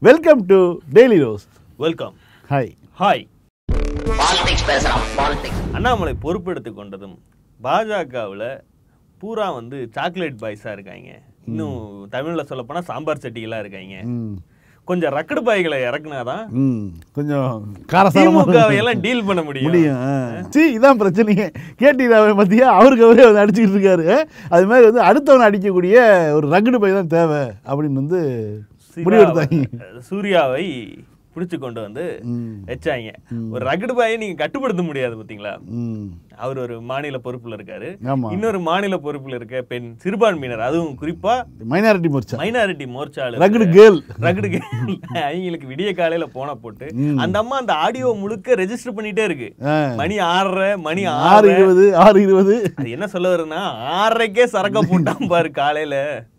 Welcome to daily rose welcome hi hi politics பேசுறான் politics Annamalai பொறுப்பெடுத்து கொண்டதும் பாஜகவில் பூரா வந்து சாக்லேட் பாய்ஸாக இருக்காங்க இன்னும் தமிழில் சொல்லப்போனால் சாம்பார் சட்டிகளாக இருக்காங்க ம் கொஞ்சம் ரக்கடு பாய்களை இறக்குனாதான் ம் கொஞ்சம் திமுக காரசாரமாக எல்லாம் டீல் பண்ண முடியும் முடியும் ஆ. சீ இதான் பிரச்சனையே கேட்டீங்க பத்தியா அவருக்கு அவரே வந்து அடிச்சுக்கிட்டு இருக்காரு அது மாதிரி வந்து அடுத்தவனை அடிக்கக்கூடிய ஒரு ரகுடு பை தான் தேவை அப்படின்னு வந்து முடிவெடுத்தாங்க சிவா- சூர்யாவை பிடிச்சு கொண்டு வந்து ம் வச்சாங்க ஒரு ரகடு பாயை நீங்க கட்டுப்படுத்த முடியாது பாத்தீங்களா ம் அவர் ஒரு மாநில பொறுப்புல இருக்காரு ஆமா இன்னொரு மாநில பொறுப்புல இருக்க பெண் சிறுபான்மையினர் அதுவும் குறிப்பா மைனாரிட்டி மோர்ச்சா மைனாரிட்டி மோர்ச்சால ரகுடு கேர்ள் ரகடு அவங்களுக்கு விடிய காலையில போன போட்டு அந்த அம்மா அந்த ஆடியோ முழுக்க ரெஜிஸ்டர் பண்ணிட்டே இருக்கு ஆ. மணி ஆறரை மணி ஆறு ஆறு இருபது ஆறு இருபது அது என்ன சொல்ல வருதுன்னா ஆறரைக்கே சரக்க போட்டான் பாரு காலையில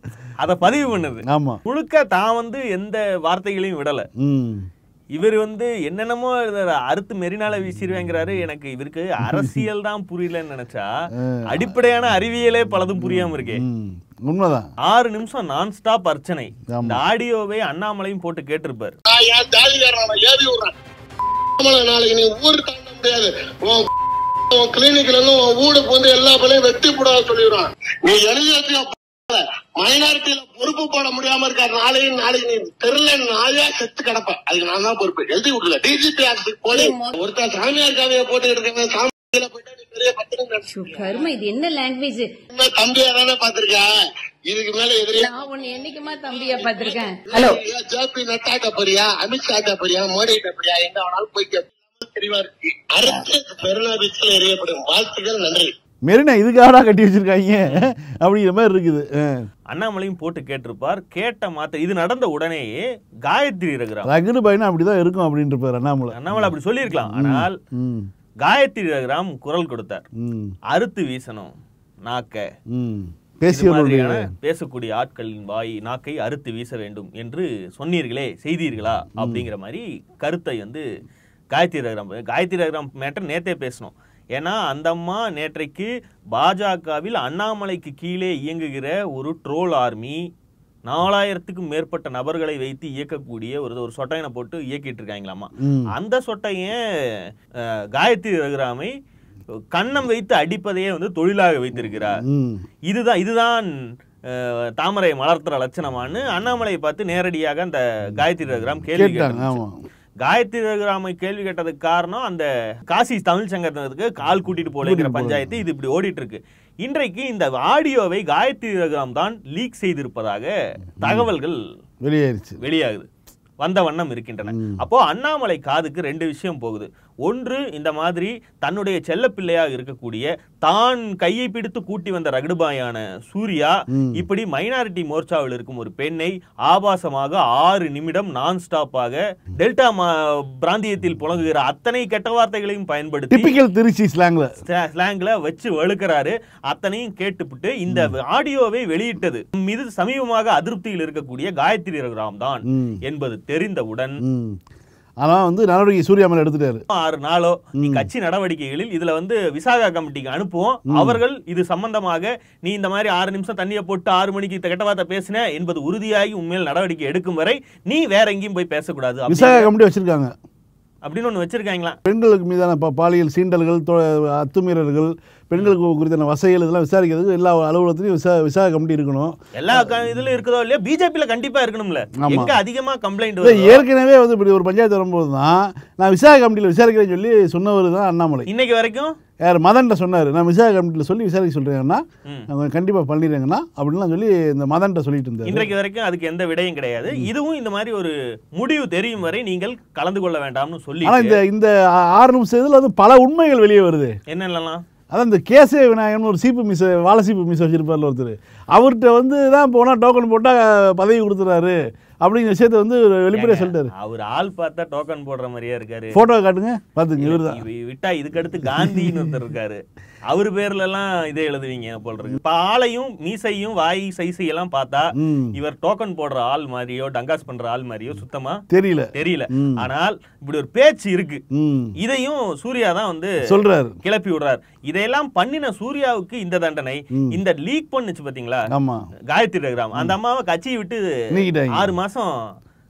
அத பதிவு பண்ணுது ஆமா முழுக்க தான் வந்து எந்த வார்த்தைகளையும் விடல ம் இவர் வந்து என்னென்னமோ இத அறுத்து மெரினால வீசிடுவேங்கிறாரு எனக்கு இவருக்கு அரசியல் தான் புரியலன்னு நினைச்சா அடிப்படையான அறிவியலே பலதும் புரியாம இருக்கே ம் உண்மைதான் ஆறு நிமிஷம் நான் ஸ்டாப் அர்ச்சனை ஆமா. இந்த ஆடியோவை அண்ணாமலையும் போட்டு கேட்டிருப்பாரு நான் என் ஜாதிகாரன் ஏவி விடுறேன் ஆமாண்ணா, நாளைக்கு நீ ஊர் தாண்ட முடியாது உன் உன் கிளினிக்ல இருந்து உன் வீடுக்கு வந்து எல்லா பிள்ளையும் வெட்டி போடாத சொல்லிடுறான் நீ எழுதி வச்சு மைனாரிட்டியில பொறுப்பு போட முடியாம இருக்காரு நாளைக்கு நாளைக்கு நீ தெருல நாயா செத்து கிடப்ப அதுக்கு நான் தான் பொறுப்பு எழுதி விடல டிஜிபி ஆஃபீஸுக்கு போய் ஒருத்தன் சாமியார் காவிய போட்டுக்கிட்டு இருக்கேன் சாமியில போயிட்டு நீ பெரிய பத்திரம் கருமை இது என்ன லாங்குவேஜ் தம்பியா தானே பாத்திருக்க இதுக்கு மேல எதிரே நான் உன்னை என்னைக்குமா தம்பியா பாத்திருக்கேன் ஹலோ ஜேபி நட்டாக்க போறியா அமித்ஷாக்க போறியா மோடி போறியா எங்க வேணாலும் போய்க்க தெளிவா இருக்கு அரசு பெருநா பீச்சில் எறியப்படும் வாழ்த்துக்கள் நன்றி மெரினா இதுக்காகடா கட்டி வச்சிருக்காங்க அப்படிங்கிற மாதிரி இருக்குது ஆ. அண்ணாமலையும் போட்டு கேட்டிருப்பார் கேட்ட மாத்த இது நடந்த உடனேயே காயத்ரி ரகுராம் ரகுடு பையனா அப்படிதான் இருக்கும் அப்படின்ட்டு இருப்பாரு அண்ணாமலை அண்ணாமலை அப்படி சொல்லியிருக்கலாம் ஆனால் ம் காயத்ரி ரகுராம் குரல் கொடுத்தார் ம் அறுத்து வீசணும் நாக்க ம் இது பேசியவர்களுடைய மாதிரியான பேசக்கூடிய ஆட்களின் வாய் நாக்கை அறுத்து வீச வேண்டும் என்று சொன்னீர்களே செய்தீர்களா அப்படிங்கிற மாதிரி கருத்தை வந்து காயத்ரி ரகுராம் காயத்ரி ரகுராம் மேட்டர் நேத்தே பேசணும் ஏன்னா அந்த அம்மா நேற்றைக்கு பாஜகவில் அண்ணாமலைக்கு கீழே இயங்குகிற ஒரு ட்ரோல் ஆர்மி நாலாயிரத்துக்கும் மேற்பட்ட நபர்களை வைத்து இயக்கக்கூடிய ஒரு ஒரு சொட்டையனை போட்டு இயக்கிட்டு இருக்காங்களாமா ம் அந்த சொட்டையன் அஹ், காயத்ரி ரகுராமை கன்னம் வைத்து அடிப்பதையே வந்து தொழிலாக வைத்திருக்கிறார் ம் இதுதான் இதுதான் அஹ், தாமரை மலர்த்துற லட்சணமான்னு அண்ணாமலையை பார்த்து நேரடியாக அந்த காயத்ரி ரகுராம் கேள்வி கேட்டாங்க கேட்டாங்க ஆமா காயத்ரி ரகுராமை கேள்வி கேட்டதுக்கு காரணம் அந்த காசி தமிழ் சங்கத்துக்கு கால் கூட்டிட்டு போலங்கிற கூட்டிட்டு போல. பஞ்சாயத்து இது இப்படி ஓடிட்டு இருக்கு இன்றைக்கு இந்த ஆடியோவை காயத்ரி ரகுராம் தான் லீக் செய்திருப்பதாக தகவல்கள் வெளியேறிச்சு வெளியாகுது வந்த வண்ணம் இருக்கின்றன அப்போ அண்ணாமலை காதுக்கு ரெண்டு விஷயம் போகுது ஒன்று இந்த மாதிரி தன்னுடைய செல்லப்பிள்ளையாக இருக்கக்கூடிய தான் கையை பிடித்து கூட்டி வந்த ரகுடுபாயான சூர்யா இப்படி மைனாரிட்டி மோர்ச்சாவில் இருக்கும் ஒரு பெண்ணை ஆபாசமாக ஆறு நிமிடம் நான் ஸ்டாப்பாக டெல்டா மா- பிராந்தியத்தில் புழங்குகிற அத்தனை கெட்ட வார்த்தைகளையும் பயன்படுத்தி டிப்பிக்கல் திருச்சி ஸ்லாங்ல ஸ்லாங்ல வச்சு வழுக்கிறாரு அத்தனையும் கேட்டுப்புட்டு இந்த ஆடியோவை வெளியிட்டது மீது சமீபமாக அதிருப்தியில் இருக்கக்கூடிய காயத்ரி ரகுராம் தான் ம் என்பது தெரிந்தவுடன் ம் ஆனா வந்து நடவடிக்கை சூர்யா மேல எடுத்துட்டாரு ஆறு நாளோ நீ கட்சி நடவடிக்கைகளில் இதுல வந்து விசாகா கமிட்டிக்கு அனுப்புவோம் அவர்கள் இது சம்பந்தமாக நீ இந்த மாதிரி ஆறு நிமிஷம் தண்ணியை போட்டு ஆறு மணிக்கு இந்த கெட்ட வார்த்தை பேசின என்பது உறுதியாகி உண்மையில் நடவடிக்கை எடுக்கும் வரை நீ வேற எங்கேயும் போய் பேசக்கூடாது அப்படி- விசாக கமிட்டி வச்சிருக்காங்க அப்படின்னு ஒண்ணு வச்சிருக்காங்களா பெண்களுக்கு மீதான ப- பாலியல் சீண்டல்கள் தொ- அத்துமீறல்கள் பெண்களுக்கு குறித்தான வசைகள் இதெல்லாம் விசாரிக்கிறதுக்கு எல்லா அலுவலகத்திலையும் விசா விசாக கமிட்டி இருக்கணும் எல்லா க- இதுல இருக்குதோ இல்லையா பிஜேபியில கண்டிப்பா இருக்கணும்ல ஆமா. எங்க அதிகமா கம்ப்ளைண்ட் இல்லை, ஏற்கனவே வந்து இப்படி ஒரு பஞ்சாயத்து வரும்போது தான் நான் விசாக கமிட்டியில் விசாரிக்கிறேன்னு சொல்லி சொன்னவர் தான் அண்ணாமலை இன்னைக்கு வரைக்கும் யார் மதன்ட்ட சொன்னார் நான் விசாக கமிட்டியில் சொல்லி விசாரிக்க சொல்கிறேங்கண்ணா ம். அவங்க கண்டிப்பாக பண்ணிடுறேங்கண்ணா அப்படின்லாம் சொல்லி இந்த மதன்ட்ட சொல்லிட்டு இருந்தார் இன்றைக்கு வரைக்கும் அதுக்கு எந்த விடையும் கிடையாது இதுவும் இந்த மாதிரி ஒரு முடிவு தெரியும் வரை நீங்கள் கலந்து கொள்ள வேண்டாம்னு சொல்லி ஆனால் இந்த இந்த ஆ- ஆறு நிமிஷம் இதில் வந்து பல உண்மைகள் வெளியே வருது என்னென்னலாம் அதான் இந்த கேசே விநாயகம்னு ஒரு சீப்பு மிஸ் வாழை சீப்பு மிஸ் வச்சிருப்பார்ல ஒருத்தர் அவர்கிட்ட வந்து தான் போனால் டோக்கன் போட்டால் பதவி கொடுத்துறாரு அப்படிங்கிற விஷயத்தை வந்து வெளிப்படையாக சொல்லிட்டாரு அவர் ஆள் பார்த்தா டோக்கன் போடுற மாதிரியே இருக்காரு ஃபோட்டோ காட்டுங்க பார்த்துங்க இவர் தான் இவ- விட்டா இதுக்கு அடுத்து காந்தின்னு ஒருத்தர் இருக்காரு அவர் பேர்ல எல்லாம் இதே எழுதுவீங்க போல் இருக்கு இப்ப ஆளையும் மீசையும் வாய் சைஸை எல்லாம் பார்த்தா ம் இவர் டோக்கன் போடுற ஆள் மாதிரியோ டங்காஸ் பண்ற ஆள் மாதிரியோ சுத்தமா தெரியல தெரியல ம். ஆனால் இப்படி ஒரு பேச்சு இருக்கு ம் இதையும் சூர்யா தான் வந்து சொல்றாரு கிளப்பி விடுறார் இதையெல்லாம் பண்ணின சூர்யாவுக்கு இந்த தண்டனை இந்த லீக் பண்ணுச்சு பாத்தீங்களா ஆமா காயத்ரி ரகுராம் அந்த அம்மாவை கட்சியை விட்டு நீக்கிட்டாங்க ஆறு மாசம்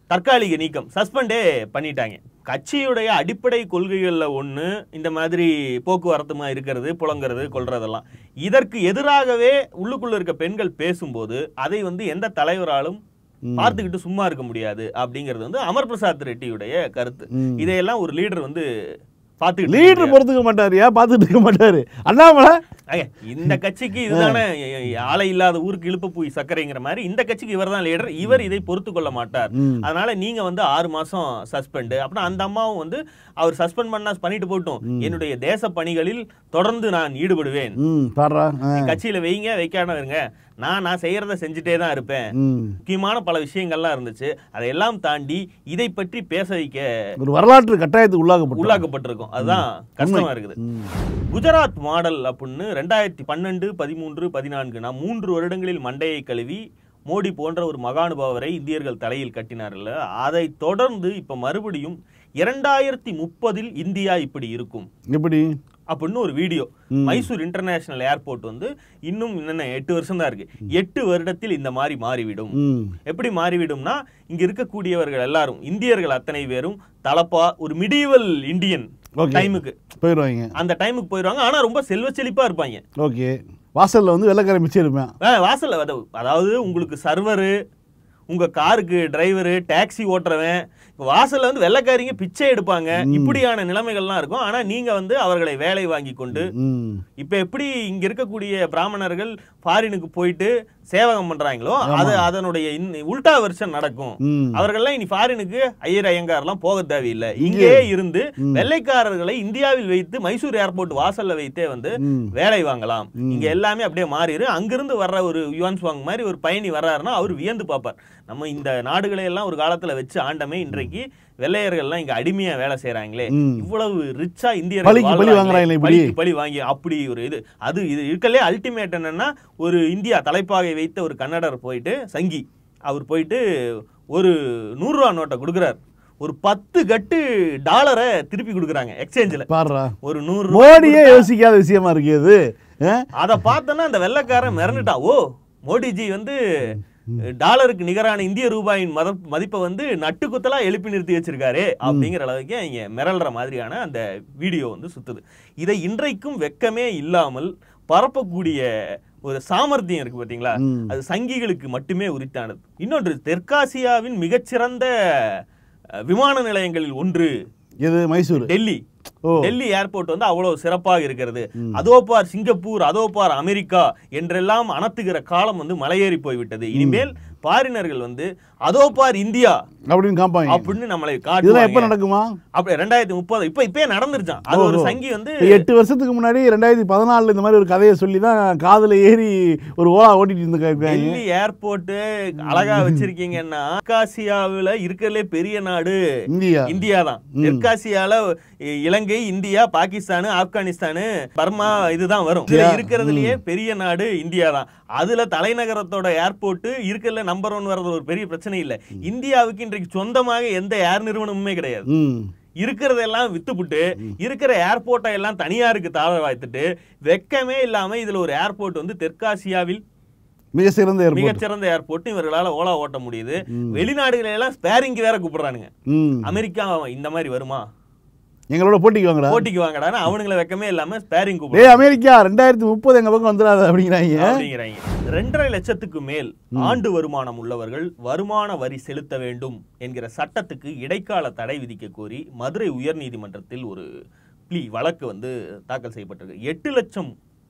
தற்காலிக நீக்கம் சஸ்பெண்டே பண்ணிட்டாங்க கட்சியுடைய அடிப்படை கொள்கைகள்ல ஒண்ணு இந்த மாதிரி போக்குவரத்துமா இருக்கிறது புலங்கிறது கொள்றதெல்லாம் இதற்கு எதிராகவே உள்ளுக்குள்ள இருக்க பெண்கள் பேசும்போது அதை வந்து எந்த தலைவராலும் பார்த்துக்கிட்டு சும்மா இருக்க முடியாது அப்படிங்கிறது வந்து அமர் பிரசாத் ரெட்டியுடைய கருத்து ம். இதையெல்லாம் ஒரு லீடர் வந்து பார்த்துக்கிட்டு லீடர் பொறுத்துக்க மாட்டாருயா பார்த்துட்டு இருக்க மாட்டாரு அண்ணாமலை ஐயா, இந்த கட்சிக்கு இதுதானே ஆளை இல்லாத ஊருக்கு இழுப்பு போய் சர்க்கரைங்கிற மாதிரி இந்த கட்சிக்கு இவர் தான் லீடர் இவர் இதை பொறுத்து கொள்ள மாட்டார் ம். அதனால நீங்க வந்து ஆறு மாசம் சஸ்பெண்ட் அப்புறம் அந்த அம்மாவும் வந்து அவர் சஸ்பெண்ட் பண்ணா பண்ணிட்டு போட்டும் என்னுடைய தேச பணிகளில் தொடர்ந்து நான் ஈடுபடுவேன் ம் பாடுறா ஆ. கட்சியில வைங்க வைக்காம இருங்க நான் நான் செய்யறத செஞ்சுட்டே தான் இருப்பேன் ம் முக்கியமான பல விஷயங்கள்லாம் இருந்துச்சு அதையெல்லாம் தாண்டி இதை பற்றி பேச வைக்க ஒரு வரலாற்று கட்டாயத்துக்கு உள்ளாக்கப்பட்டு உள்ளாக்கப்பட்டிருக்கும் அதுதான் கஷ்டமா இருக்குது குஜராத் மாடல் அப்படின்னு ரெண்டாயிரத்தி பன்னெண்டு பதிமூன்று பதினான்கு நான் மூன்று வருடங்களில் மண்டையை கழுவி மோடி போன்ற ஒரு மகானுபாவரை இந்தியர்கள் தலையில் கட்டினார்ல அதை தொடர்ந்து இப்ப மறுபடியும் இரண்டாயிரத்தி முப்பதில் இந்தியா இப்படி இருக்கும் எப்படி அப்படின்னு ஒரு வீடியோ மைசூர் இன்டர்நேஷனல் ஏர்போர்ட் வந்து இன்னும் என்ன எட்டு வருஷம் தான் இருக்கு எட்டு வருடத்தில் இந்த மாதிரி மாறிவிடும் ம் எப்படி மாறிவிடும்னா இங்க இருக்கக்கூடியவர்கள் எல்லாரும் இந்தியர்கள் அத்தனை பேரும் தலப்பா ஒரு மிடிவல் இந்தியன் Okay. டைமுக்கு போயிடுவாங்க அந்த டைமுக்கு போயிடுவாங்க ஆனா ரொம்ப செல்வ செழிப்பா இருப்பாங்க ஓகே வாசல்ல வந்து வெள்ளக்கார மிச்சம் இருப்பேன் ஆ, வாசல்ல அத- அதாவது உங்களுக்கு சர்வரு உங்க காருக்கு டிரைவரு டாக்ஸி ஓட்டுறவன் வாசல்ல வந்து வெள்ளைக்காரிங்க பிச்சை எடுப்பாங்க இப்படியான நிலைமைகள்லாம் இருக்கும் ஆனா நீங்க வந்து அவர்களை வேலை வாங்கி கொண்டு ம் இப்ப எப்படி இங்க இருக்கக்கூடிய பிராமணர்கள் ஃபாரினுக்கு போயிட்டு சேவகம் பண்றாங்களோ அது அதனுடைய இன்- உல்டா வெர்ஷன் நடக்கும் ம் அவர்கள்லாம் இனி ஃபாரினுக்கு ஐயர் ஐயங்கார்லாம் போக தேவையில்லை இங்கேயே இருந்து வெள்ளைக்காரர்களை இந்தியாவில் வைத்து மைசூர் ஏர்போர்ட் வாசல்ல வைத்தே வந்து ம் வேலை வாங்கலாம் இங்க எல்லாமே அப்படியே மாறிடும் அங்கிருந்து வர்ற ஒரு யுவான் சுவாங் மாதிரி ஒரு பயணி வர்றாருன்னா அவர் வியந்து பார்ப்பார் நம்ம இந்த நாடுகளை எல்லாம் ஒரு காலத்துல வச்சு ஆண்டமே இன்றைக்கு வெள்ளையர்கள்லாம் இங்க அடிமையா வேலை செய்றாங்களே ம். இவ்வளவு ரிச்சா இந்தியர் பழிக்கு பழி வாங்குறாங்களே இப்படி. பழி வாங்கி அப்படி ஒரு இது அது இது இருக்கலே அல்டிமேட் என்னன்னா ஒரு இந்தியா தலைப்பாகை வைத்த ஒரு கன்னடர் போயிட்டு சங்கி அவர் போயிட்டு ஒரு நூறு ரூபா நோட்டை கொடுக்குறாரு ஒரு பத்து கட்டு டாலரை திருப்பி கொடுக்குறாங்க எக்ஸ்சேஞ்சில் பாடுறா ஒரு நூறு மோடியே யோசிக்காத விஷயமா இருக்கு அது ஆ? அதை பார்த்தோன்னா அந்த வெள்ளைக்காரன் மிரண்டுட்டான் ஓ மோடிஜி வந்து டாலருக்கு நிகரான இந்திய ரூபாயின் மத மதிப்பை வந்து நட்டுக்குத்தலா எழுப்பி நிறுத்தி வச்சிருக்காரு அப்படிங்கிற அளவுக்கு இங்க மிரள்ற மாதிரியான அந்த வீடியோ வந்து சுத்துது இதை இன்றைக்கும் வெக்கமே இல்லாமல் பரப்பக்கூடிய ஒரு சாமர்த்தியம் இருக்கு பாத்தீங்களா ம். அது சங்கிகளுக்கு மட்டுமே உரித்தானது இன்னொன்று தெற்காசியாவின் மிகச்சிறந்த அஹ், விமான நிலையங்களில் ஒன்று இது மைசூர் டெல்லி ஓ டெல்லி ஏர்போர்ட் வந்து அவ்வளவு சிறப்பாக இருக்கிறது அதோ பார் சிங்கப்பூர் அதோ பார் அமெரிக்கா என்றெல்லாம் அனத்துகிற காலம் வந்து மலையேறி போய்விட்டது இனிமேல் பாரினர்கள் வந்து அதோ பார் இந்தியா அப்படின்னு காப்பாங்க அப்படின்னு நம்மளை இதெல்லாம் எப்ப காட்டுவாங்க நடக்குமா அப்படி ரெண்டாயிரத்தி முப்பது இப்ப இப்பயே நடந்துருச்சான் அது ஒரு ஓஹோ. சங்கி வந்து இப்ப எட்டு வருஷத்துக்கு முன்னாடி ரெண்டாயிரத்தி பதினாலுல இந்த மாதிரி ஒரு கதையை சொல்லி தான் காதுல ஏறி ஒரு ஓலா ஓட்டிட்டு இருந்திருக்காங்க டெல்லி ஏர்போர்ட் அழகா வச்சிருக்கீங்கன்னா தெற்காசியாவுல இருக்கிறதுலே பெரிய நாடு இந்தியா இந்தியா தான் தெற்காசியால இ- இலங்கை இந்தியா பாகிஸ்தான் ஆப்கானிஸ்தான் பர்மா இதுதான் வரும் இதுல Yeah. இருக்கிறதுலயே பெரிய நாடு இந்தியா தான் அதுல தலைநகரத்தோட ஏர்போர்ட் இருக்கிறதுல நம்பர் ஒன் வர்றது ஒரு பெரிய பிரச்சனை இல்ல இந்தியாவுக்கு இன்றைக்கு சொந்தமாக எந்த ஏர் நிறுவனமுமே கிடையாது ம் இருக்கிறதெல்லாம் வித்துப்புட்டு இருக்கிற ஏர்போர்ட்டை எல்லாம் தனியாருக்கு தாழ வாய்த்துட்டு வெக்கமே இல்லாம இதுல ஒரு ஏர்போர்ட் வந்து தெற்காசியாவில் மிக சிறந்த ஏர்போர்ட் மிகச்சிறந்த ஏர்போர்ட் இவர்களால ஓலா ஓட்ட முடியுது வெளிநாடுகளை எல்லாம் ஸ்பேரிங்க்கு வேற கூப்பிடுறானுங்க ம் அமெரிக்கா இந்த மாதிரி வருமா எங்களோட போட்டிக்கு வாங்கடா போட்டிக்கு வாங்கடான்னு அவனுங்களை வெக்கமே இல்லாம ஸ்பேரிங் டேய் கூப்பிடுறாங்க அமெரிக்கா ரெண்டாயிரத்தி முப்பது எங்க பக்கம் வந்துடாத அப்படிங்கிறாங்க அப்படிங்கிறாங்க ரெண்டரை லட்சத்துக்கு மேல் ஆண்டு வருமானம் உள்ளவர்கள் வருமான வரி செலுத்த வேண்டும் என்கிற சட்டத்துக்கு இடைக்கால தடை விதிக்க கோரி மதுரை உயர்நீதிமன்றத்தில் ஒரு ப்ளீ வழக்கு வந்து தாக்கல் செய்யப்பட்டிருக்கு எட்டு லட்சம்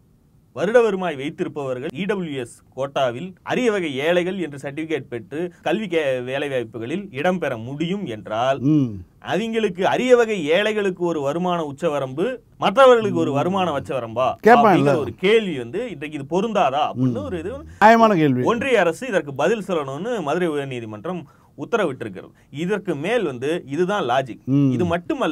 வருட வருமாய் வைத்திருப்பவர்கள் இடபிள்யூஎஸ் கோட்டாவில் அரிய வகை ஏழைகள் என்று சர்டிபிகேட் பெற்று கல்வி கே- வேலைவாய்ப்புகளில் இடம்பெற முடியும் என்றால் ம் அவங்களுக்கு அரிய வகை ஏழைகளுக்கு ஒரு வருமான உச்சவரம்பு மற்றவர்களுக்கு ஒரு வருமான உச்சவரம்பா கேட்பான்ல. அப்படிங்கிற ஒரு கேள்வி வந்து இன்றைக்கு இது பொருந்தாதா அப்படின்னு ஒரு இது நியாயமான கேள்வி ஒன்றிய அரசு இதற்கு பதில் சொல்லணும்னு மதுரை உயர்நீதிமன்றம் உத்தரவிட்டிருக்கிறது இதற்கு மேல் வந்து இதுதான் லாஜிக் ம். இது மட்டுமல்ல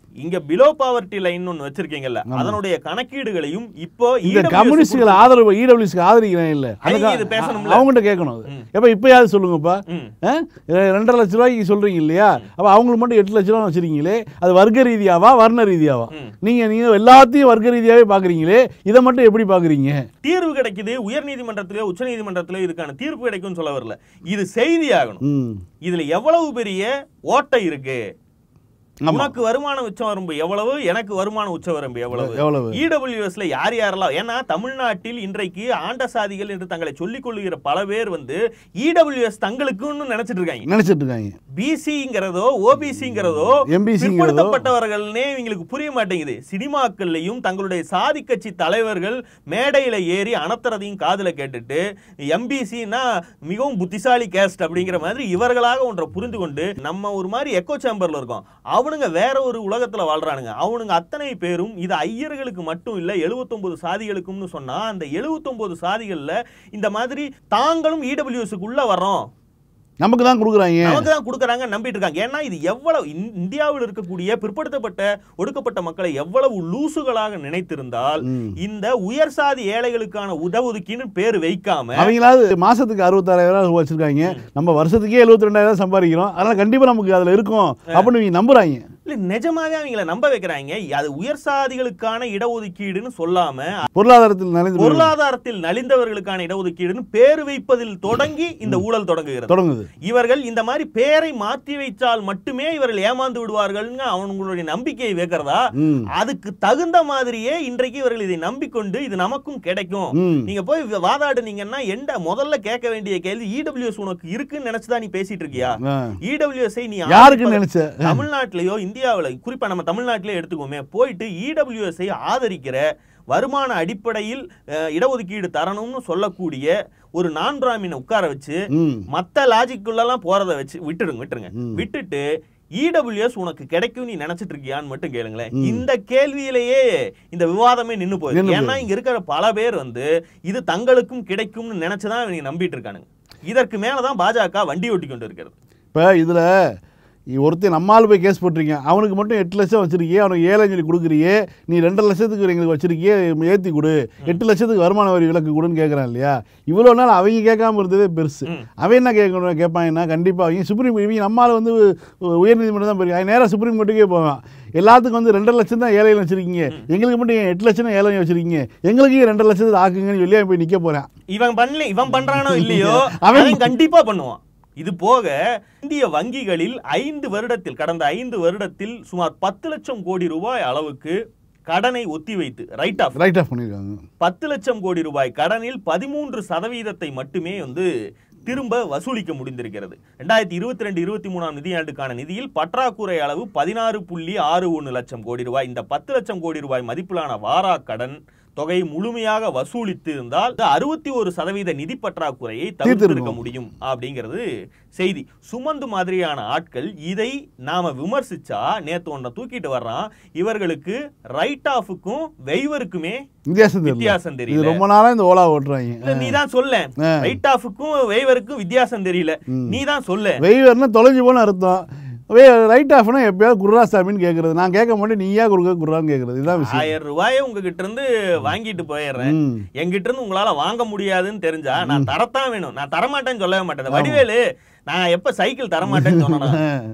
இங்க பிலோ பாவர்ட்டி லைன் ஒன்னு வச்சிருக்கீங்கல்ல அதனுடைய கணக்கீடுகளையும் இப்போ இந்த EWS கம்யூனிஸ்டுகள் ஆதரவு இடபிள்யூஸ்க்கு ஆதரிக்கிறேன் இல்ல ஐயா, இது பேசணும்ல. அவங்ககிட்ட கேட்கணும் அது எப்ப இப்பயாவது சொல்லுங்கப்பா ம். ஆ? ரெண்டரை லட்ச ரூபாய்க்கு சொல்றீங்க இல்லையா அப்ப அவங்களுக்கு மட்டும் எட்டு லட்ச ரூபா வச்சிருக்கீங்களே அது வர்க்க ரீதியாவா வர்ண ரீதியாவா நீங்க நீங்க எல்லாத்தையும் வர்க்க ரீதியாவே பாக்குறீங்களே இதை மட்டும் எப்படி பாக்குறீங்க தீர்வு கிடைக்குது உயர் நீதிமன்றத்திலயோ உச்ச நீதிமன்றத்திலயோ இதுக்கான தீர்ப்பு கிடைக்கும்னு சொல்ல வரல இது செய்தி ஆகணும் ம் இதுல எவ்வளவு பெரிய ஓட்டை இருக்கு ஆமா. உனக்கு வருமான உச்ச வரம்பு எவ்வளவு எனக்கு வருமான உச்ச வரம்பு எவ்வளவு எவ்வளவு? இடபிள்யூஎஸ்ல யார் யாரெல்லாம் ஏன்னா தமிழ்நாட்டில் இன்றைக்கு ஆண்ட சாதிகள் என்று தங்களை சொல்லிக் கொள்ளுகிற பல பேர் வந்து இடபிள்யூஎஸ் தங்களுக்குன்னு நினைச்சிட்டு இருக்காங்க நினைச்சிட்டு இருக்காங்க பிசிங்கிறதோ ஓபிசிங்கிறதோ MBC ங்கிறதோ. பிற்படுத்தப்பட்டவர்கள்னே இவங்களுக்கு புரிய மாட்டேங்குது சினிமாக்கள்லையும் தங்களுடைய சாதி கட்சி தலைவர்கள் மேடையில ஏறி அனத்துறதையும் காதுல கேட்டுட்டு எம்பிசின்னா மிகவும் புத்திசாலி கேஸ்ட் அப்படிங்கிற மாதிரி இவர்களாக ஒன்றை புரிந்து கொண்டு நம்ம ஒரு மாதிரி எக்கோ சேம்பர்ல இருக்கோம் அவனுங்க வேற ஒரு உலகத்துல வாழ்றானுங்க அவனுங்க அத்தனை பேரும் இது ஐயர்களுக்கு மட்டும் இல்ல 79 சாதிகளுக்கும்னு சொன்னா அந்த 79 சாதிகள்ல இந்த மாதிரி தாங்களும் இடபிள்யூஎஸ்க்கு உள்ள வர்றோம் நமக்கு தான் கொடுக்குறாங்க நமக்கு தான் கொடுக்குறாங்க நம்பிட்டு இருக்காங்க ஏன்னா இது எவ்வளவு இந்- இந்தியாவில் இருக்கக்கூடிய பிற்படுத்தப்பட்ட ஒடுக்கப்பட்ட மக்களை எவ்வளவு லூசுகளாக நினைத்திருந்தால் இந்த உயர் சாதி ஏழைகளுக்கான உதவுதுக்கின்னு பேர் வைக்காம அவங்களாவது மாசத்துக்கு அறுபத்தாறாயிரம் ரூபாய் வச்சிருக்காங்க நம்ம வருஷத்துக்கே எழுபத்தி ரெண்டாயிரம் சம்பாதிக்கிறோம் அதனால கண்டிப்பா நமக்கு அதுல இருக்கும் அப்படின்னு இவங்க நம்புறாங்க இல்ல நிஜமாவே அவங்கள நம்ப வைக்கிறாங்க அது உயர் சாதிகளுக்கான இடஒதுக்கீடுன்னு சொல்லாம பொருளாதாரத்தில் நனைந்து பொருளாதாரத்தில் நலிந்தவர்களுக்கான இடஒதுக்கீடுன்னு பேர் வைப்பதில் தொடங்கி இந்த ஊழல் தொடங்குகிறது தொடங்குது இவர்கள் இந்த மாதிரி பேரை மாற்றி வைத்தால் மட்டுமே இவர்கள் ஏமாந்து விடுவார்கள்னு அவங்களுடைய நம்பிக்கையை வைக்கிறதா ம். அதுக்கு தகுந்த மாதிரியே இன்றைக்கு இவர்கள் இதை நம்பிக்கொண்டு இது நமக்கும் கிடைக்கும் ம். நீங்க போய் வாதாடுனீங்கன்னா எந்த முதல்ல கேட்க வேண்டிய கேள்வி இடபிள்யூஎஸ் உனக்கு இருக்குன்னு நினைச்சுதான் நீ பேசிட்டு இருக்கியா ஆ. இடபிள்யூஎஸ் நீ யாருக்குன்னு ஆதரிப்ப- நினைச்ச? தமிழ்நாட்டிலேயோ இந்தியாவுல குறிப்பா நம்ம தமிழ்நாட்டிலே எடுத்துக்கோமே போயிட்டு இடபிள்யூஎஸ் ஆதரிக்கிற வருமான அடிப்படையில் அஹ், இடஒதுக்கீடு தரணும்னு சொல்லக்கூடிய ஒரு நான் பிராமினை உட்கார வச்சு ம். மத்த லாஜிக்குள்ளலாம் போறத வச்சு விட்டுடுங்க விட்டுருங்க விட்டுட்டு இடபிள்யூஎஸ் உனக்கு கிடைக்கும் நீ நினைச்சிட்டு இருக்கியான்னு மட்டும் கேளுங்களேன் இந்த கேள்வியிலேயே இந்த விவாதமே நின்னு போகுது நின்னு ஏன்னா இங்க இருக்கிற பல பேர் வந்து இது தங்களுக்கும் கிடைக்கும்னு நினைச்சுதான் இவங்க நம்பிட்டு இருக்கானுங்க இதற்கு மேலதான் பாஜக வண்டி ஓட்டி கொண்டு இருக்கிறது இப்போ இதில் ஒருத்தன் நம்மால் போய் கேஸ் போட்டிருக்கேன் அவனுக்கு மட்டும் எட்டு லட்சம் வச்சிருக்கியே அவனுக்கு ஏழு சொல்லி கொடுக்குறியே நீ ரெண்டரை லட்சத்துக்கு எங்களுக்கு வச்சிருக்கியே ஏற்றி கொடு எட்டு லட்சத்துக்கு வருமான வரி விலக்கு கொடுன்னு கேட்குறான் இல்லையா இவ்வளோ நாள் அவங்க கேட்காம இருந்ததே பெருசு அவன் என்ன கேட்கணும் கேட்பாங்கன்னா கண்டிப்பாக அவங்க சுப்ரீம் இவங்க நம்மால் வந்து உயர்நீதிமன்றம் தான் போயிருக்காங்க நேராக சுப்ரீம் கோர்ட்டுக்கே போவான் எல்லாத்துக்கும் வந்து ரெண்டரை லட்சம் தான் ஏழைகள் வச்சிருக்கீங்க எங்களுக்கு மட்டும் ஏன் எட்டு லட்சம் ஏழை வச்சிருக்கீங்க எங்களுக்கு ஏன் ரெண்டரை லட்சத்துக்கு ஆக்குங்கன்னு சொல்லி அவன் போய் நிற்க போகிறான் இவன் பண்ணல இவன் பண்றானோ இல்லையோ அவன் அவன் கண்டிப்பா பண்ணுவான் இது போக இந்திய வங்கிகளில் ஐந்து வருடத்தில் கடந்த ஐந்து வருடத்தில் சுமார் பத்து லட்சம் கோடி ரூபாய் அளவுக்கு கடனை ஒத்திவைத்து ரைட் ஆஃப் ரைட் ஆஃப் பண்ணியிருக்காங்க பத்து லட்சம் கோடி ரூபாய் கடனில் பதிமூன்று சதவீதத்தை மட்டுமே வந்து திரும்ப வசூலிக்க முடிந்திருக்கிறது ரெண்டாயிரத்தி இருபத்தி ரெண்டு இருபத்தி மூணாம் நிதியாண்டுக்கான நிதியில் பற்றாக்குறை அளவு பதினாறு புள்ளி ஆறு ஒன்று லட்சம் கோடி ரூபாய் இந்த பத்து லட்சம் கோடி ரூபாய் மதிப்பிலான வாரா கடன் தொகை முழுமையாக வசூலித்து இருந்தால் அறுபத்தி ஒரு சதவீத நிதி பற்றாக்குறையை தவிர்த்திருக்க தீர்த்திருக்கும். முடியும் அப்படிங்கிறது செய்தி சுமந்து மாதிரியான ஆட்கள் இதை நாம விமர்சிச்சா நேத்து ஒன்றை தூக்கிட்டு வர்றான் இவர்களுக்கு ரைட் ஆஃபுக்கும் வெய்வருக்குமே வித்தியாசம் தெரியல வித்தியாசம் இது தெரியல ரொம்ப நாளா இந்த ஓலா ஓட்டுறாங்க இல்ல நீ தான் சொல்ல ஆ. ரைட் ஆஃபுக்கும் வெய்வருக்கும் வித்தியாசம் தெரியல நீ தான் சொல்ல வெய்வர்னா தொலைஞ்சு போன அர்த்தம் வே ரைட் ஆஃப்னா எப்பயாவது குர்ரா சாமின்னு கேட்கறது நான் கேட்க மாட்டேன் நீயா கொடுக்க குர்ரான்னு கேட்கறது இதுதான் விஷயம் ஆயிரம் ரூபாயை உங்ககிட்ட இருந்து வாங்கிட்டு போயிடுறேன் ம். என்கிட்ட இருந்து உங்களால வாங்க முடியாதுன்னு தெரிஞ்சா நான் தரத்தான் வேணும் நான் தரமாட்டேன்னு சொல்லவே மாட்டேன் வடிவேலு நான் எப்ப சைக்கிள் தரமாட்டேன்னு சொன்னா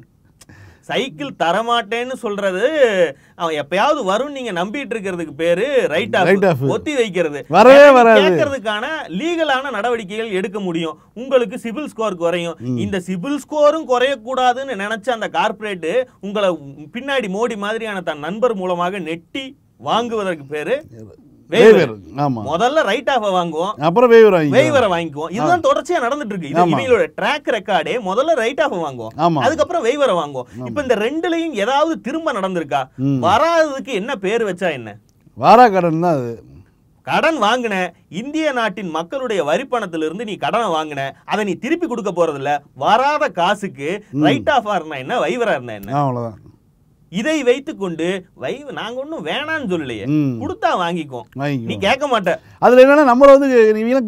சைக்கிள் தரமாட்டேன்னு சொல்றது அவன் எப்பயாவது வரும் நீங்க நம்பிட்டு இருக்கிறதுக்கு பேரு ரைட் Right ஆஃப் off. ஒத்தி வைக்கிறது வரவே ஏன்னா நீ வராது. கேட்கறதுக்கான லீகலான நடவடிக்கைகள் எடுக்க முடியும் உங்களுக்கு சிபில் ஸ்கோர் குறையும் இந்த சிபில் ஸ்கோரும் குறையக்கூடாதுன்னு நினைச்ச அந்த கார்ப்பரேட் உங்களை பின்னாடி மோடி மாதிரியான தன் நண்பர் மூலமாக நெட்டி வாங்குவதற்கு பேரு வேவர் waiver. ஆமா முதல்ல ரைட் ஆஃப் வாங்குவோம் அப்புறம் வேவர் வாங்கி வெய்வரை வாங்கிக்குவோம் இதுதான் தொடர்ச்சியா நடந்துட்டு இருக்கு இது ஆமா. இவங்களோட ட்ராக் ரெக்கார்டே முதல்ல ரைட் ஆஃப் வாங்குவோம் ஆமா. அதுக்கப்புறம் வெய்வரை வாங்குவோம் இப்ப இந்த ரெண்டுலயும் ஏதாவது திரும்ப நடந்திருக்கா வராததுக்கு என்ன பேர் வச்சா என்ன வாரா கடன் தான் அது கடன் வாங்கின இந்திய நாட்டின் மக்களுடைய வரிப்பணத்திலிருந்து நீ கடனை வாங்கின அதை நீ திருப்பி கொடுக்க போறது இல்ல வராத காசுக்கு ரைட் ஆஃப் இருந்தா என்ன வைவரா இருந்தா என்ன அவ்வளோதான் இதை வைத்துக்கொண்டு வை நாங்க ஒண்ணும் வேணாம்னு சொல்லலையே ம். கொடுத்தா வாங்கிக்குவோம் நீ வாங்கிக்குவோம் கேட்க மாட்ட அதில் என்னன்னா நம்மளை வந்து இவங்க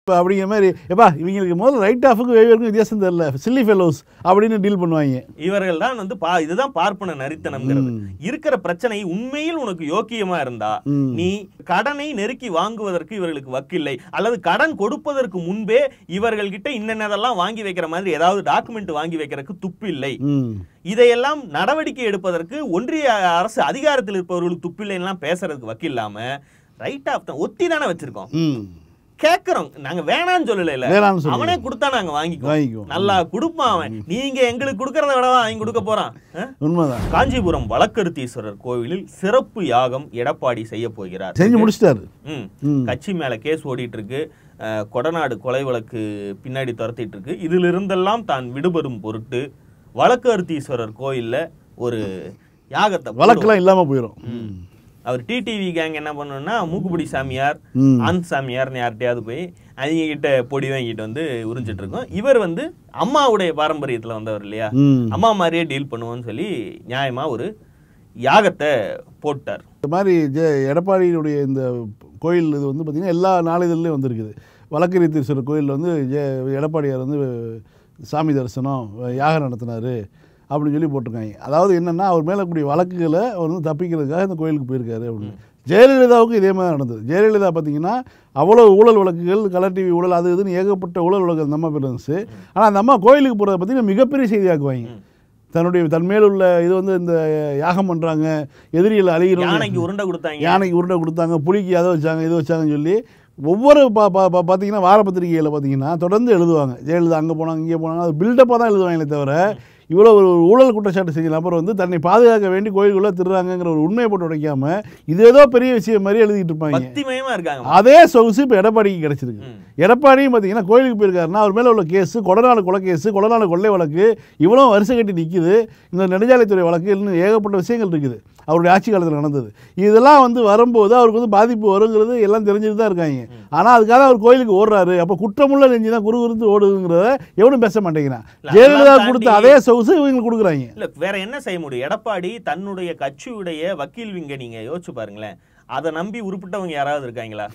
இப்போ அப்படிங்கிற மாதிரி எப்பா இவங்களுக்கு முதல்ல ரைட் ஆஃபுக்கு வேவியருக்கும் வித்தியாசம் தெரியல சில்லி ஃபெலோஸ் அப்படின்னு டீல் பண்ணுவாங்க இவர்கள் தான் வந்து பா இதுதான் பார்ப்பன நரித்தனம்ங்கிறது இருக்கிற பிரச்சனை உண்மையில் உனக்கு யோக்கியமா இருந்தா ம். நீ கடனை நெருக்கி வாங்குவதற்கு இவர்களுக்கு வக்கில்லை அல்லது கடன் கொடுப்பதற்கு முன்பே இவர்கள் கிட்ட இன்னென்னதெல்லாம் வாங்கி வைக்கிற மாதிரி ஏதாவது டாக்குமெண்ட் வாங்கி வைக்கிறதுக்கு துப்பு இல்லை ம் இதையெல்லாம் நடவடிக்கை எடுப்பதற்கு ஒன்றிய அரசு அதிகாரத்தில் இருப்பவர்களுக்கு துப்பில்லைன்னா பேசுறதுக்கு வக்கில்லாம ரைட் ஆஃப் தான் ஒத்தி தானே வச்சிருக்கோம் ம் கேக்குறோம் நாங்க வேணாம்னு சொல்லல இல்ல வேணாம்னு சொல்லல. அவனே கொடுத்தா நாங்க வாங்கிக்குவோம் வாங்கிக்குவோம். நல்லா கொடுப்பான் அவன் நீங்க எங்களுக்கு கொடுக்கறத விடவா அவன் கொடுக்க போறான் ஆ? உண்மைதான் காஞ்சிபுரம் வழக்கருத்தீஸ்வரர் கோவிலில் சிறப்பு யாகம் எடப்பாடி செய்ய போகிறார் செஞ்சு முடிச்சிட்டாரு ம். ம். கட்சி மேல கேஸ் ஓடிட்டு இருக்கு அஹ், கொடநாடு கொலை வழக்கு பின்னாடி துரத்திட்டு இருக்கு இதிலிருந்தெல்லாம் தான் விடுபடும் பொருட்டு வழக்கருத்தீஸ்வரர் கோயில்ல ஒரு யாகத்தை போடுவார். வழக்கெல்லாம் இல்லாமல் போயிடும் அவர் டிடிவி கேங் என்ன பண்ணணும்னா மூக்குப்பிடி சாமியார் ம். ஆந்த் சாமியார்னு யார்கிட்டயாவது போய் அவங்க கிட்ட பொடி வாங்கிட்டு வந்து உறிஞ்சிட்டு இருக்கோம் இவர் வந்து அம்மாவுடைய பாரம்பரியத்துல வந்தவர் இல்லையா ம் அம்மா மாதிரியே டீல் பண்ணுவோம்னு சொல்லி நியாயமா ஒரு யாகத்தை போட்டார் இந்த மாதிரி ஜெ எடப்பாடியினுடைய இந்த கோயில் இது வந்து பார்த்திங்கன்னா எல்லா நாளிதழ்லையும் வந்திருக்குது வழக்கரீத்தீஸ்வரர் கோயிலில் வந்து ஜெ எடப்பாடியார் வந்து சாமி தரிசனம் யாகம் நடத்தினார் அப்படின்னு சொல்லி போட்டிருக்காங்க அதாவது என்னென்னா அவர் மேலே கூடிய வழக்குகளை அவர் வந்து தப்பிக்கிறதுக்காக இந்த கோயிலுக்கு போயிருக்காரு அப்படின்னு ஜெயலலிதாவுக்கும் இதே மாதிரி நடந்தது ஜெயலலிதா பார்த்தீங்கன்னா அவ்வளோ ஊழல் வழக்குகள் கலர் டிவி ஊழல் அது இதுன்னு ஏகப்பட்ட ஊழல் வழக்கு அந்த அம்மா பேர் இருந்துச்சு ஆனால் அந்த அம்மா கோயிலுக்கு போகிறத பார்த்தீங்கன்னா மிகப்பெரிய செய்தியாக்குவாங்க தன்னுடைய தன் மேல் உள்ள இது வந்து இந்த யாகம் பண்ணுறாங்க எதிரிகள் அழிகிறோம் யானைக்கு உருண்டை கொடுத்தாங்க யானைக்கு உருண்டை கொடுத்தாங்க புலிக்கு அதை வச்சாங்க இது வச்சாங்கன்னு சொல்லி ஒவ்வொரு பா பா பா பார்த்தீங்கன்னா வார பத்திரிகையில் பார்த்தீங்கன்னா தொடர்ந்து எழுதுவாங்க ஜெயலலிதா அங்கே போனாங்க இங்கே போனாங்க அது பில்டப்பாக தான் எழுதுவாங்களே தவிர இவ்வளோ ஒரு ஊழல் குற்றச்சாட்டு செஞ்ச நபர் வந்து தன்னை பாதுகாக்க வேண்டி கோயிலுக்குள்ளே திருறாங்கங்கிற ஒரு உண்மையை போட்டு உடைக்காம இது ஏதோ பெரிய விஷயம் மாதிரி எழுதிட்டு இருப்பாங்க பக்திமயமா இருக்காங்க அதே சொகுசு இப்போ எடப்பாடிக்கு கிடைச்சிருக்கு ம். எடப்பாடியும் பார்த்தீங்கன்னா கோயிலுக்கு போயிருக்காருன்னா அவர் மேலே உள்ள கேஸு கொடநாடு கொலை கேஸு கொடநாடு கொள்ளை வழக்கு இவ்வளோ வருஷம் கட்டி நிற்குது இந்த நெடுஞ்சாலைத்துறை வழக்கு இன்னும் ஏகப்பட்ட விஷயங்கள் இருக்குது அவருடைய ஆட்சி காலத்தில் நடந்தது இதெல்லாம் வந்து வரும்போது அவருக்கு வந்து பாதிப்பு வருங்கிறது எல்லாம் தெரிஞ்சுட்டு தான் இருக்காங்க ஆனால் அதுக்காக அவர் கோயிலுக்கு ஓடுறாரு அப்போ குற்றமுள்ள நெஞ்சு தான் குறு குறுத்து ஓடுதுங்கிறத எவனும் பேச மாட்டேங்கிறான் இல்ல, ஜெயலலிதா அதெல்லாம் கொடுத்த தாண்டி- அதே சொகுசு இவங்களுக்கு கொடுக்குறாங்க இல்ல வேற என்ன செய்ய முடியும் எடப்பாடி தன்னுடைய கட்சியுடைய வக்கீல் விங்க நீங்க யோசிச்சு பாருங்களேன் அதை நம்பி உருப்பிட்டவங்க யாராவது இருக்காங்களா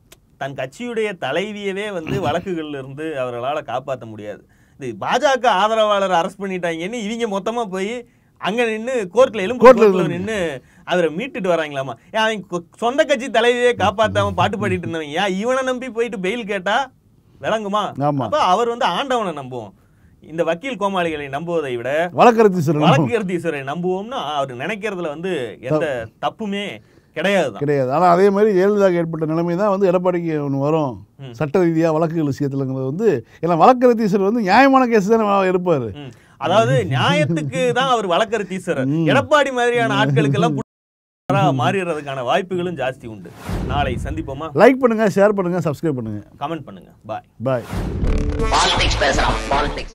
தன் கட்சியுடைய தலைவியவே வந்து வழக்குகள்ல இருந்து அவர்களால காப்பாற்ற முடியாது இது பாஜக ஆதரவாளர் அரெஸ்ட் பண்ணிட்டாங்கன்னு இவங்க மொத்தமா போய் அங்க நின்னு கோர்ட்ல எலும்பு கோர்ட்ல கோர்ட்ல நின்னு அவரை மீட்டுட்டு வராங்களாமா ஏன் அவங்க கொ- சொந்த கட்சி தலைவியே காப்பாத்தாம பாட்டு பாடிட்டு இருந்தவங்க ஏன் இவனை நம்பி போயிட்டு பெயில் கேட்டா விளங்குமா ஆமா. அப்ப அவர் வந்து ஆண்டவனை நம்புவோம் இந்த வக்கீல் கோமாளிகளை நம்புவதை விட வழக்கரத்தீஸ்வரன் வழக்கீர்த்தீஸ்வரை நம்புவோம்னா அவர் நினைக்கிறதுல வந்து எந்த தப்புமே கிடையாது கிடையாது ஆனால் அதே மாதிரி ஜெயலலிதாவுக்கு ஏற்பட்ட நிலைமை தான் வந்து எடப்பாடிக்கு ஒன்று வரும் ம். சட்ட ரீதியாக வழக்குகள் விஷயத்துலங்கிறது வந்து ஏன்னா வழக்கரத்தீஸ்வரர் வந்து நியாயமான கேஸ் தானே இருப்பார் அதாவது நியாயத்துக்கு தான் அவர் வழக்கறுத்தீஸ்வரர் எடப்பாடி மாதிரியான ஆட்களுக்கெல்லாம் புடிச்சவரா மாறிடுறதுக்கான வாய்ப்புகளும் ஜாஸ்தி உண்டு நாளை சந்திப்போமா லைக் பண்ணுங்கள் ஷேர் பண்ணுங்கள் சப்ஸ்கிரைப் பண்ணுங்கள் கமெண்ட் பண்ணுங்க பாய் பாய் பாலிடிக்ஸ் பேசலாம் பாலிடிக்ஸ்